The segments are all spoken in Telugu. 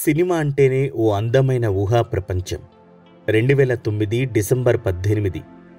సినిమా అంటేనే ఓ అందమైన ఊహా ప్రపంచం రెండు వేల తొమ్మిది డిసెంబర్ పద్దెనిమిది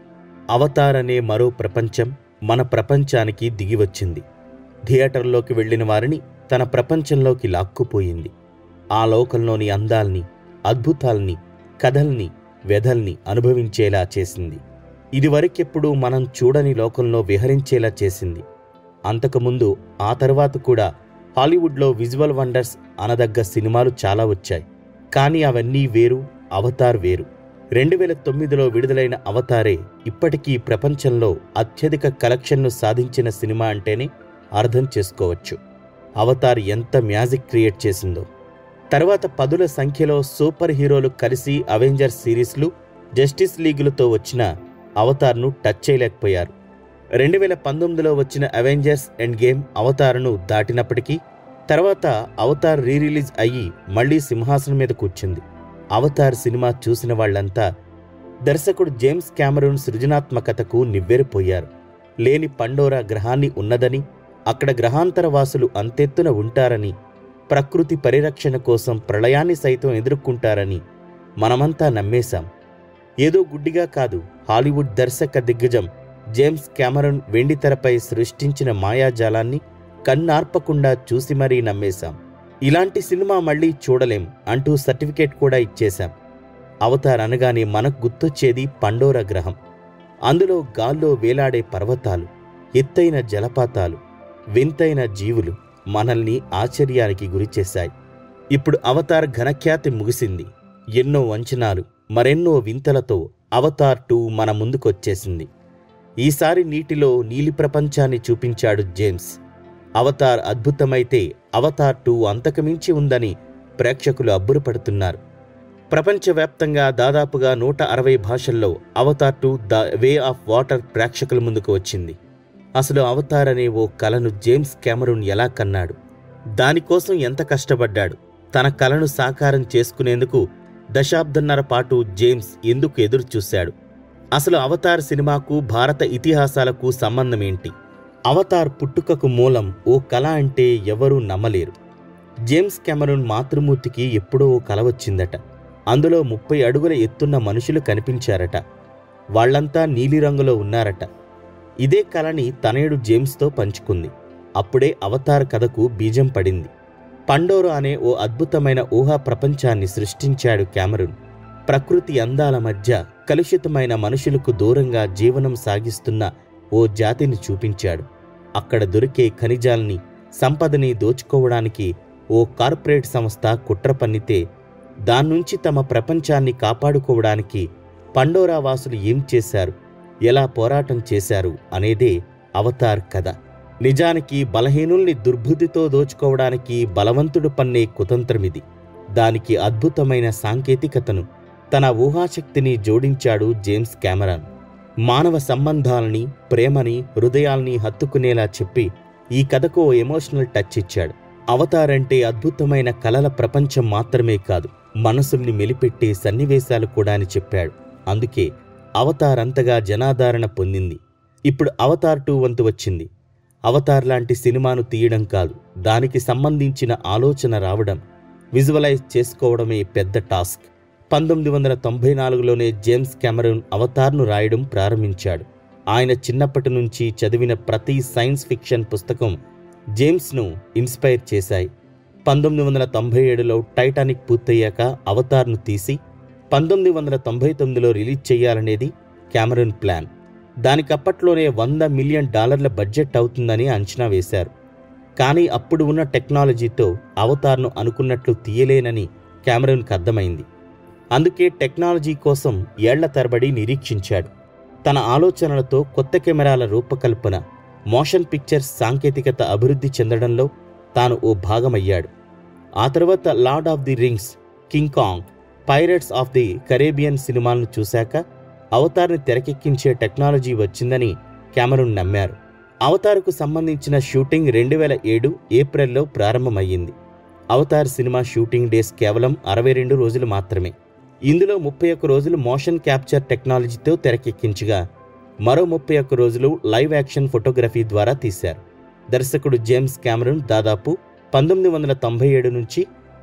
అవతార్ అనే మరో ప్రపంచం మన ప్రపంచానికి దిగివచ్చింది థియేటర్లోకి వెళ్ళిన వారిని తన ప్రపంచంలోకి లాక్కుపోయింది ఆ లోకంలోని అందాల్ని అద్భుతాల్ని కథల్ని వ్యధల్ని అనుభవించేలా చేసింది ఇదివరకెప్పుడు మనం చూడని లోకంలో విహరించేలా చేసింది అంతకుముందు ఆ తర్వాత కూడా హాలీవుడ్లో విజువల్ వండర్స్ అనదగ్గ సినిమాలు చాలా వచ్చాయి కానీ అవన్నీ వేరు అవతార్ వేరు రెండు వేల తొమ్మిదిలో విడుదలైన అవతారే ఇప్పటికీ ప్రపంచంలో అత్యధిక కలెక్షన్ను సాధించిన సినిమా అంటేనే అర్థం చేసుకోవచ్చు అవతార్ ఎంత మ్యాజిక్ క్రియేట్ చేసిందో తర్వాత పదుల సంఖ్యలో సూపర్ హీరోలు కలిసి అవెంజర్స్ సిరీస్లు జస్టిస్ లీగులతో వచ్చిన అవతార్ను టచ్ చేయలేకపోయారు రెండు వేల పంతొమ్మిదిలో వచ్చిన అవెంజర్స్ ఎండ్ గేమ్ అవతార్ను దాటినప్పటికీ తర్వాత అవతార్ రీ రిలీజ్ అయ్యి మళ్లీ సింహాసనం మీద కూర్చుంది అవతార్ సినిమా చూసిన వాళ్ళంతా దర్శకుడు జేమ్స్ క్యామరూన్ సృజనాత్మకతకు నివ్వెరపోయారు లేని పండోరా గ్రహాన్ని ఉన్నదని అక్కడ గ్రహాంతర వాసులు అంతెత్తున ఉంటారని ప్రకృతి పరిరక్షణ కోసం ప్రళయాన్ని సైతం ఎదుర్కొంటారని మనమంతా నమ్మేశాం ఏదో గుడ్డిగా కాదు హాలీవుడ్ దర్శక దిగ్గజం జేమ్స్ క్యామరన్ వెండితెరపై సృష్టించిన మాయాజాలాన్ని కన్నార్పకుండా చూసి మరీ నమ్మేశాం ఇలాంటి సినిమా మళ్ళీ చూడలేం అంటూ సర్టిఫికేట్ కూడా ఇచ్చేశాం అవతార్ అనగానే మనకు గుర్తొచ్చేది పండోర గ్రహం అందులో గాల్లో వేలాడే పర్వతాలు ఎత్తైన జలపాతాలు వింతైన జీవులు మనల్ని ఆశ్చర్యానికి గురిచేశాయి ఇప్పుడు అవతార్ ఘనఖ్యాతి ముగిసింది ఎన్నో అంచనాలు మరెన్నో వింతలతో అవతార్ టూ మన ముందుకొచ్చేసింది ఈసారి నీటిలో నీలి ప్రపంచాన్ని చూపించాడు జేమ్స్ అవతార్ అద్భుతమైతే అవతార్ టూ అంతకుమించి ఉందని ప్రేక్షకులు అబ్బురపడుతున్నారు ప్రపంచవ్యాప్తంగా దాదాపుగా నూట అరవై భాషల్లో Avatar two the way of water ప్రేక్షకుల ముందుకు వచ్చింది అసలు అవతార్ అనే ఓ కలను జేమ్స్ కెమెరూన్ ఎలా కన్నాడు దానికోసం ఎంత కష్టపడ్డాడు తన కలను సాకారం చేసుకునేందుకు దశాబ్దన్నర పాటు జేమ్స్ ఎందుకు ఎదురు చూశాడు అసలు అవతార్ సినిమాకు భారత ఇతిహాసాలకు సంబంధమేంటి అవతార్ పుట్టుకకు మూలం ఓ కళ అంటే ఎవరూ నమ్మలేరు జేమ్స్ కెమెరూన్ మాతృమూర్తికి ఎప్పుడో ఓ కల వచ్చిందట అందులో ముప్పై అడుగుల ఎత్తున్న మనుషులు కనిపించారట వాళ్లంతా నీలిరంగులో ఉన్నారట ఇదే కళని తనయుడు జేమ్స్తో పంచుకుంది అప్పుడే అవతార్ కథకు బీజం పడింది పండోరు అనే ఓ అద్భుతమైన ఊహా ప్రపంచాన్ని సృష్టించాడు కెమెరూన్ ప్రకృతి అందాల మధ్య కలుషితమైన మనుషులకు దూరంగా జీవనం సాగిస్తున్న ఓ జాతిని చూపించాడు అక్కడ దొరికే ఖనిజాల్ని సంపదని దోచుకోవడానికి ఓ కార్పొరేట్ సంస్థ కుట్ర పన్నితే దాన్నుంచి తమ ప్రపంచాన్ని కాపాడుకోవడానికి పండోరా వాసులు ఏం చేశారు ఎలా పోరాటం చేశారు అనేదే అవతార్ కథ నిజానికి బలహీనుల్ని దుర్బుద్ధితో దోచుకోవడానికి బలవంతుడు పన్నే కుతంత్రమిది దానికి అద్భుతమైన సాంకేతికతను తన ఊహాశక్తిని జోడించాడు జేమ్స్ కెమెరాన్ మానవ సంబంధాలని ప్రేమని హృదయాల్ని హత్తుకునేలా చెప్పి ఈ కథకు ఓ ఎమోషనల్ టచ్ ఇచ్చాడు అవతార్ అంటే అద్భుతమైన కలల ప్రపంచం మాత్రమే కాదు మనసుల్ని మెలిపెట్టే సన్నివేశాలు కూడా అని చెప్పాడు అందుకే అవతార్ అంతగా జనాదరణ పొందింది ఇప్పుడు అవతార్ టూ వంతు వచ్చింది అవతార్ లాంటి సినిమాను తీయడం కాదు దానికి సంబంధించిన ఆలోచన రావడం విజువలైజ్ చేసుకోవడమే పెద్ద టాస్క్ పంతొమ్మిది వందల తొంభై నాలుగులోనే జేమ్స్ కెమెరూన్ అవతార్ను రాయడం ప్రారంభించాడు ఆయన చిన్నప్పటి నుంచి చదివిన ప్రతి సైన్స్ ఫిక్షన్ పుస్తకం జేమ్స్ను ఇన్స్పైర్ చేశాయి పంతొమ్మిది వందల తొంభై ఏడులో టైటానిక్ పూర్తయ్యాక అవతార్ను తీసి పంతొమ్మిది వందల తొంభై తొమ్మిదిలో రిలీజ్ చేయాలనేది కెమెరూన్ ప్లాన్ దానికప్పట్లోనే వంద మిలియన్ డాలర్ల బడ్జెట్ అవుతుందని అంచనా వేశారు కానీ అప్పుడు ఉన్న టెక్నాలజీతో అవతార్ను అనుకున్నట్లు తీయలేనని కెమెరూన్కి అర్థమైంది అందుకే టెక్నాలజీ కోసం ఏళ్ల తరబడి నిరీక్షించాడు తన ఆలోచనలతో కొత్త కెమెరాల రూపకల్పన మోషన్ పిక్చర్స్ సాంకేతికత అభివృద్ధి చెందడంలో తాను ఓ భాగమయ్యాడు ఆ తర్వాత Lord of the Rings King Kong Pirates of the Caribbean సినిమాలను చూశాక అవతార్ని తెరకెక్కించే టెక్నాలజీ వచ్చిందని కెమెరూన్ నమ్మారు అవతార్కు సంబంధించిన షూటింగ్ రెండు వేల ఏడు ఏప్రిల్లో ప్రారంభమయ్యింది అవతార్ సినిమా షూటింగ్ డేస్ కేవలం అరవై రెండు రోజులు మాత్రమే ఇందులో ముప్పై ఒక్క రోజులు మోషన్ క్యాప్చర్ టెక్నాలజీతో తెరకెక్కించగా మరో ముప్పై ఒక్క రోజులు లైవ్ యాక్షన్ ఫోటోగ్రఫీ ద్వారా తీశారు దర్శకుడు జేమ్స్ కెమెరూన్ దాదాపు పంతొమ్మిది వందల తొంభై ఏడు నుంచి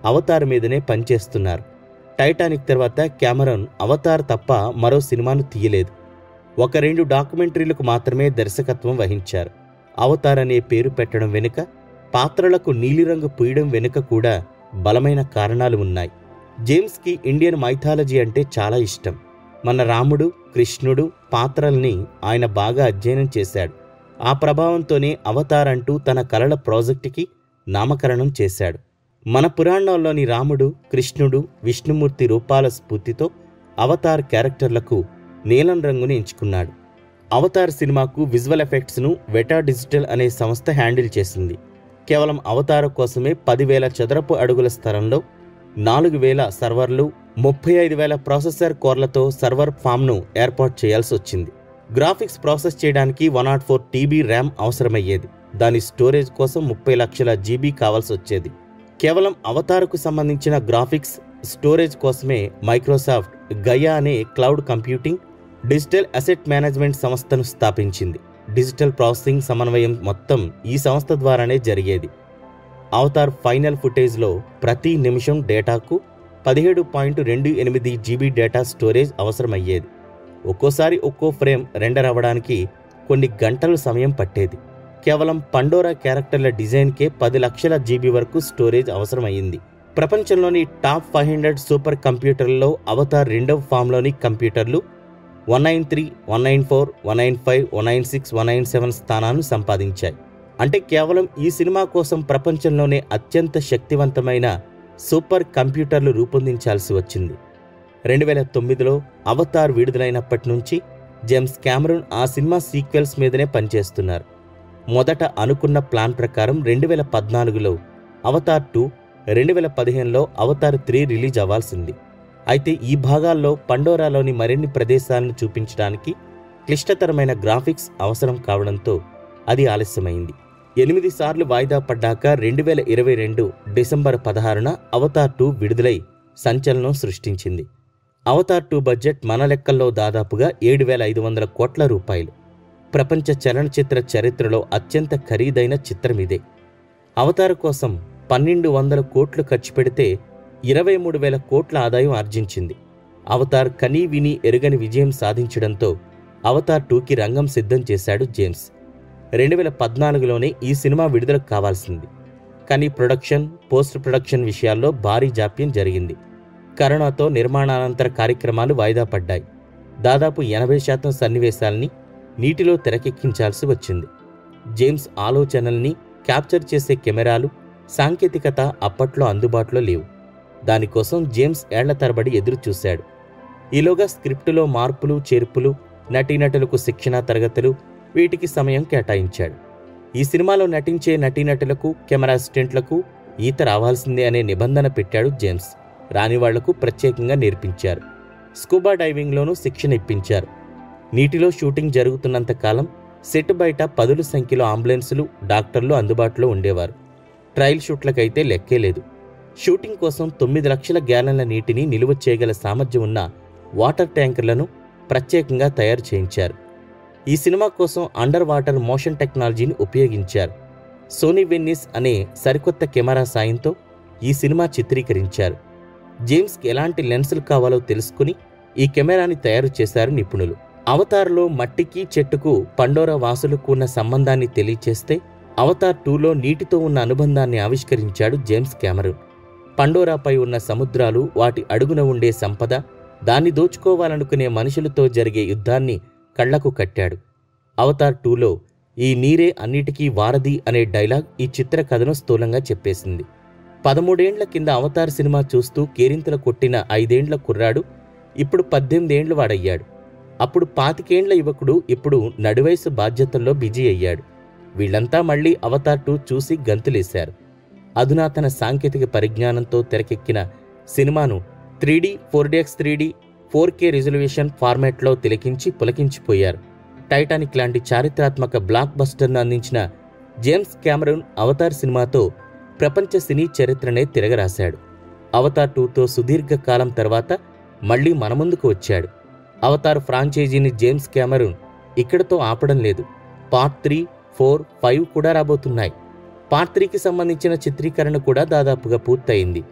అవతార్ మీదనే పనిచేస్తున్నారు టైటానిక్ తర్వాత కెమెరాన్ అవతార్ తప్ప మరో సినిమాను తీయలేదు ఒక రెండు డాక్యుమెంటరీలకు మాత్రమే దర్శకత్వం వహించారు అవతార్ అనే పేరు పెట్టడం వెనుక పాత్రలకు నీలిరంగు పూయడం వెనుక కూడా బలమైన కారణాలు ఉన్నాయి జేమ్స్కి ఇండియన్ మైథాలజీ అంటే చాలా ఇష్టం మన రాముడు కృష్ణుడు పాత్రల్ని ఆయన బాగా అధ్యయనం చేశాడు ఆ ప్రభావంతోనే అవతార్ అంటూ తన కలల ప్రాజెక్టుకి నామకరణం చేశాడు మన పురాణాల్లోని రాముడు కృష్ణుడు విష్ణుమూర్తి రూపాల స్ఫూర్తితో అవతార్ క్యారెక్టర్లకు నీలం రంగుని ఎంచుకున్నాడు అవతార్ సినిమాకు విజువల్ ఎఫెక్ట్స్ను వెటా డిజిటల్ అనే సంస్థ హ్యాండిల్ చేసింది కేవలం అవతార కోసమే పదివేల చదరపు అడుగుల స్థలంలో నాలుగు వేల సర్వర్లు ముప్పై ఐదు వేల ప్రాసెసర్ కోర్లతో సర్వర్ ఫామ్ను ఏర్పాటు చేయాల్సి వచ్చింది గ్రాఫిక్స్ ప్రాసెస్ చేయడానికి one naught four TB RAM అవసరమయ్యేది దాని స్టోరేజ్ కోసం ముప్పై లక్షల జీబీ కావాల్సి వచ్చేది కేవలం అవతారకు సంబంధించిన గ్రాఫిక్స్ స్టోరేజ్ కోసమే మైక్రోసాఫ్ట్ గయా అనే cloud computing digital asset management సంస్థను స్థాపించింది డిజిటల్ ప్రాసెసింగ్ సమన్వయం మొత్తం ఈ సంస్థ ద్వారానే జరిగేది అవతార్ ఫైనల్ ఫుటేజ్లో ప్రతి నిమిషం డేటాకు పదిహేడు పాయింట్ రెండు ఎనిమిది జీబీ డేటా స్టోరేజ్ అవసరమయ్యేది ఒక్కోసారి ఒక్కో ఫ్రేమ్ రెండర్ అవ్వడానికి కొన్ని గంటలు సమయం పట్టేది కేవలం పండోరా క్యారెక్టర్ల డిజైన్కే పది లక్షల జీబీ వరకు స్టోరేజ్ అవసరమయ్యింది ప్రపంచంలోని టాప్ ఫైవ్ హండ్రెడ్ సూపర్ కంప్యూటర్లలో అవతార్ రెండవ ఫామ్లోని కంప్యూటర్లు one nine three one nine four one nine five one nine six one nine seven స్థానాన్ని సంపాదించాయి అంటే కేవలం ఈ సినిమా కోసం ప్రపంచంలోనే అత్యంత శక్తివంతమైన సూపర్ కంప్యూటర్లు రూపొందించాల్సి వచ్చింది రెండు వేల తొమ్మిదిలో అవతార్ విడుదలైనప్పటి నుంచి జేమ్స్ క్యామరూన్ ఆ సినిమా సీక్వెల్స్ మీదనే పనిచేస్తున్నారు మొదట అనుకున్న ప్లాన్ ప్రకారం రెండు వేల పద్నాలుగులో అవతార్ టూ రెండు వేల పదిహేనులో అవతార్ త్రీ రిలీజ్ అవ్వాల్సింది అయితే ఈ భాగాల్లో పండోరాలోని మరిన్ని ప్రదేశాలను చూపించడానికి క్లిష్టతరమైన గ్రాఫిక్స్ అవసరం కావడంతో అది ఆలస్యమైంది ఎనిమిది సార్లు వాయిదా పడ్డాక రెండు వేల ఇరవై రెండు డిసెంబర్ పదహారున అవతార్ టూ విడుదలై సంచలనం సృష్టించింది అవతార్ టూ బడ్జెట్ మన లెక్కల్లో దాదాపుగా ఏడు వేల ఐదు వందల కోట్ల రూపాయలు ప్రపంచ చలనచిత్ర చరిత్రలో అత్యంత ఖరీదైన చిత్రం ఇదే అవతార్ కోసం పన్నెండు వందల కోట్లు ఖర్చు పెడితే ఇరవై మూడు వేల కోట్ల ఆదాయం ఆర్జించింది అవతార్ కనీ విని ఎరుగని విజయం సాధించడంతో అవతార్ టూకి రంగం సిద్ధం చేశాడు జేమ్స్ రెండు వేల పద్నాలుగులోనే ఈ సినిమా విడుదల కావాల్సింది కానీ ప్రొడక్షన్ పోస్ట్ ప్రొడక్షన్ విషయాల్లో భారీ జాప్యం జరిగింది కరోనాతో నిర్మాణానంతర కార్యక్రమాలు వాయిదా పడ్డాయి దాదాపు ఎనభై శాతం సన్నివేశాల్ని నీటిలో తెరకెక్కించాల్సి వచ్చింది జేమ్స్ ఆలోచనల్ని క్యాప్చర్ చేసే కెమెరాలు సాంకేతికత అప్పట్లో అందుబాటులో లేవు దానికోసం జేమ్స్ ఏళ్ల తరబడి ఎదురు చూశాడు ఈలోగా స్క్రిప్టులో మార్పులు చేర్పులు నటీనటులకు శిక్షణా తరగతులు వీటికి సమయం కేటాయించాడు ఈ సినిమాలో నటించే నటీనటులకు కెమెరా అసిస్టెంట్లకు ఈత రావాల్సిందే అనే నిబంధన పెట్టాడు జేమ్స్ రాని వాళ్లకు ప్రత్యేకంగా నేర్పించారు స్కూబా డైవింగ్లోనూ శిక్షణ ఇప్పించారు నీటిలో షూటింగ్ జరుగుతున్నంత కాలం సెట్ బయట పదుల సంఖ్యలో అంబులెన్సులు డాక్టర్లు అందుబాటులో ఉండేవారు ట్రయల్ షూట్లకైతే లెక్కే లేదు షూటింగ్ కోసం తొమ్మిది లక్షల గ్యాలన్ల నీటిని నిలువ చేయగల సామర్థ్యం ఉన్న వాటర్ ట్యాంకర్లను ప్రత్యేకంగా తయారు చేయించారు ఈ సినిమా కోసం అండర్ వాటర్ మోషన్ టెక్నాలజీని ఉపయోగించారు సోనీ వెన్నిస్ అనే సరికొత్త కెమెరా సాయంతో ఈ సినిమా చిత్రీకరించారు జేమ్స్కి ఎలాంటి లెన్సులు కావాలో తెలుసుకుని ఈ కెమెరాని తయారు చేశారు నిపుణులు అవతార్లో మట్టికి చెట్టుకు పండోరా వాసులకు ఉన్న సంబంధాన్ని తెలియచేస్తే అవతార్ టూలో నీటితో ఉన్న అనుబంధాన్ని ఆవిష్కరించాడు జేమ్స్ కెమెరూన్ పండోరాపై ఉన్న సముద్రాలు వాటి అడుగున ఉండే సంపద దాన్ని దోచుకోవాలనుకునే మనుషులతో జరిగే యుద్ధాన్ని కళ్లకు కట్టాడు అవతార్ టూలో ఈ నీరే అన్నిటికీ వారధి అనే డైలాగ్ ఈ చిత్ర కథను స్థూలంగా చెప్పేసింది పదమూడేండ్ల కింద అవతార్ సినిమా చూస్తూ కేరింతలు కొట్టిన ఐదేండ్ల కుర్రాడు ఇప్పుడు పద్దెనిమిదేండ్ల వాడయ్యాడు అప్పుడు పాతికేండ్ల యువకుడు ఇప్పుడు నడివయసు బాధ్యతల్లో బిజీ అయ్యాడు వీళ్ళంతా మళ్ళీ అవతార్ టూ చూసి గంతులేశారు అధునాతన సాంకేతిక పరిజ్ఞానంతో తెరకెక్కిన సినిమాను three D four DX three D four K resolution ఫార్మాట్లో తిలకించి పులకించిపోయారు టైటానిక్ లాంటి చారిత్రాత్మక బ్లాక్ బస్టర్ను అందించిన జేమ్స్ కెమెరూన్ అవతార్ సినిమాతో ప్రపంచ సినీ చరిత్రనే తిరగరాశాడు అవతార్ టూతో సుదీర్ఘ కాలం తర్వాత మళ్ళీ మన ముందుకు వచ్చాడు అవతార్ ఫ్రాంచైజీని జేమ్స్ కెమెరూన్ ఇక్కడతో ఆపడం లేదు పార్ట్ త్రీ ఫోర్ ఫైవ్ కూడా రాబోతున్నాయి పార్ట్ త్రీకి సంబంధించిన చిత్రీకరణ కూడా దాదాపుగా పూర్తయింది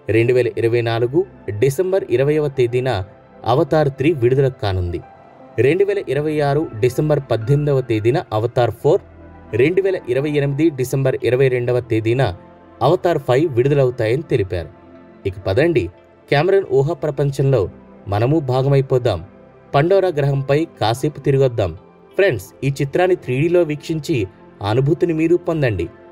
రెండు వేల ఇరవై నాలుగు డిసెంబర్ ఇరవైవ తేదీన అవతార్ త్రీ విడుదల కానుంది రెండు వేల ఇరవై ఆరు డిసెంబర్ పద్దెనిమిదవ తేదీన అవతార్ ఫోర్ రెండు వేల ఇరవై ఎనిమిది డిసెంబర్ ఇరవై రెండవ తేదీన అవతార్ ఫైవ్ విడుదలవుతాయని తెలిపారు ఇక పదండి కెమెరన్ ఊహ ప్రపంచంలో మనము భాగమైపోదాం పండోరా గ్రహంపై కాసేపు తిరిగొద్దాం ఫ్రెండ్స్ ఈ చిత్రాన్ని త్రీడీలో వీక్షించి ఆ అనుభూతిని మీరు పొందండి